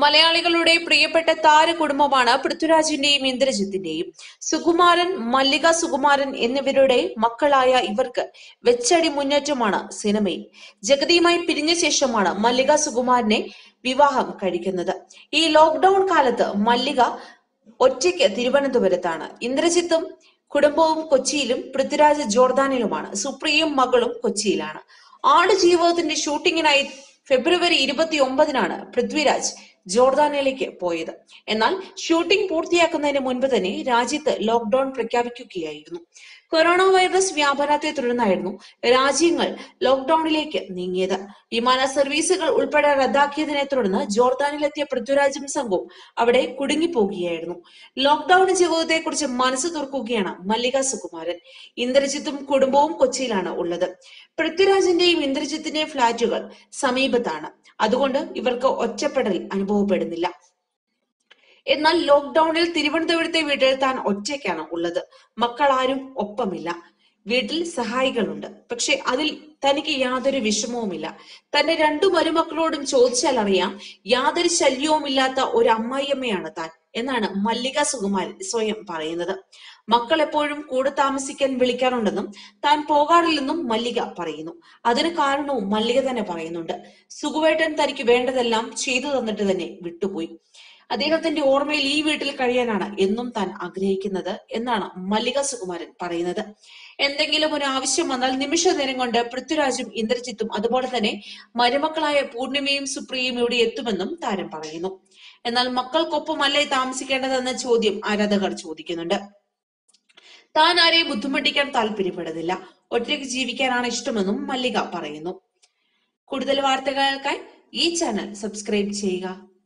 മലയാളികളുടെ പ്രിയപ്പെട്ട താരകുടുംബമാണ് പൃഥ്വിരാജിന്റെയും ഇന്ദ്രജിത്തിന്റെയും സുകുമാരൻ മല്ലിക സുകുമാരൻ എന്നിവരുടെ മക്കളായ ഇവർക്ക് വെച്ചടി മുന്നേറ്റമാണ് സിനിമയിൽ ജഗതിയുമായി പിരിഞ്ഞ ശേഷമാണ് മല്ലിക സുകുമാരനെ വിവാഹം കഴിക്കുന്നത് ഈ ലോക്ക്ഡൌൺ കാലത്ത് മല്ലിക ഒറ്റയ്ക്ക് തിരുവനന്തപുരത്താണ് ഇന്ദ്രജിത്തും കുടുംബവും കൊച്ചിയിലും പൃഥ്വിരാജ് ജോർദാനിലുമാണ് സുപ്രിയയും മകളും കൊച്ചിയിലാണ് ആട് ജീവിതത്തിന്റെ ഷൂട്ടിങ്ങിനായി ഫെബ്രുവരി ഇരുപത്തി ഒമ്പതിനാണ് പൃഥ്വിരാജ് ജോർദാനിലേക്ക് പോയത് എന്നാൽ ഷൂട്ടിംഗ് പൂർത്തിയാക്കുന്നതിന് മുൻപ് തന്നെ രാജ്യത്ത് ലോക്ക്ഡൌൺ പ്രഖ്യാപിക്കുകയായിരുന്നു കൊറോണ വൈറസ് വ്യാപനത്തെ തുടർന്നായിരുന്നു രാജ്യങ്ങൾ ലോക്ക്ഡൌണിലേക്ക് നീങ്ങിയത് വിമാന സർവീസുകൾ ഉൾപ്പെടെ റദ്ദാക്കിയതിനെ തുടർന്ന് ജോർദാനിലെത്തിയ പൃഥ്വിരാജും സംഘവും അവിടെ കുടുങ്ങിപ്പോകുകയായിരുന്നു ലോക്ക്ഡൌൺ ജീവിതത്തെക്കുറിച്ച് മനസ്സ് തുറക്കുകയാണ് മല്ലിക സുകുമാരൻ ഇന്ദ്രജിത്തും കുടുംബവും കൊച്ചിയിലാണ് ഉള്ളത് പൃഥ്വിരാജിന്റെയും ഇന്ദ്രജിത്തിന്റെയും ഫ്ളാറ്റുകൾ സമീപത്താണ് അതുകൊണ്ട് ഇവർക്ക് ഒറ്റപ്പെടൽ അനുഭവപ്പെടുന്നില്ല എന്നാൽ ലോക്ക്ഡൌണിൽ തിരുവനന്തപുരത്തെ വീട്ടിൽ താൻ ഒറ്റയ്ക്കാണ് ഉള്ളത് മക്കൾ ആരും ഒപ്പമില്ല വീട്ടിൽ സഹായികളുണ്ട് പക്ഷെ അതിൽ തനിക്ക് യാതൊരു വിഷമവുമില്ല തന്റെ രണ്ടു മരുമക്കളോടും ചോദിച്ചാൽ അറിയാം യാതൊരു ശല്യവുമില്ലാത്ത ഒരു അമ്മായിയമ്മയാണ് താൻ എന്നാണ് മല്ലിക സുകുമാരൻ സ്വയം പറയുന്നത് മക്കൾ എപ്പോഴും കൂടെ താമസിക്കാൻ വിളിക്കാറുണ്ടെന്നും താൻ പോകാറില്ലെന്നും മല്ലിക പറയുന്നു അതിന് കാരണവും മല്ലിക തന്നെ പറയുന്നുണ്ട് സുകുവേട്ടൻ തനിക്ക് വേണ്ടതെല്ലാം ചെയ്തു തന്നിട്ട് തന്നെ വിട്ടുപോയി അദ്ദേഹത്തിന്റെ ഓർമ്മയിൽ ഈ വീട്ടിൽ കഴിയാനാണ് എന്നും താൻ ആഗ്രഹിക്കുന്നത് എന്നാണ് മല്ലിക സുകുമാരൻ പറയുന്നത് എന്തെങ്കിലും ഒരു ആവശ്യം വന്നാൽ നിമിഷ നേരം കൊണ്ട് പൃഥ്വിരാജും ഇന്ദ്രജിത്തും അതുപോലെ തന്നെ മരുമക്കളായ പൂർണിമയും സുപ്രിയയും ഇവിടെ എത്തുമെന്നും താരം പറയുന്നു എന്നാൽ മക്കൾക്കൊപ്പമല്ലേ താമസിക്കേണ്ടതെന്ന ചോദ്യം ആരാധകർ ചോദിക്കുന്നുണ്ട് താൻ ആരെയും ബുദ്ധിമുട്ടിക്കാൻ താല്പര്യപ്പെടുന്നില്ല ഒറ്റയ്ക്ക് ജീവിക്കാനാണ് ഇഷ്ടമെന്നും മല്ലിക പറയുന്നു കൂടുതൽ വാർത്തകൾക്കായി ഈ ചാനൽ സബ്സ്ക്രൈബ് ചെയ്യുക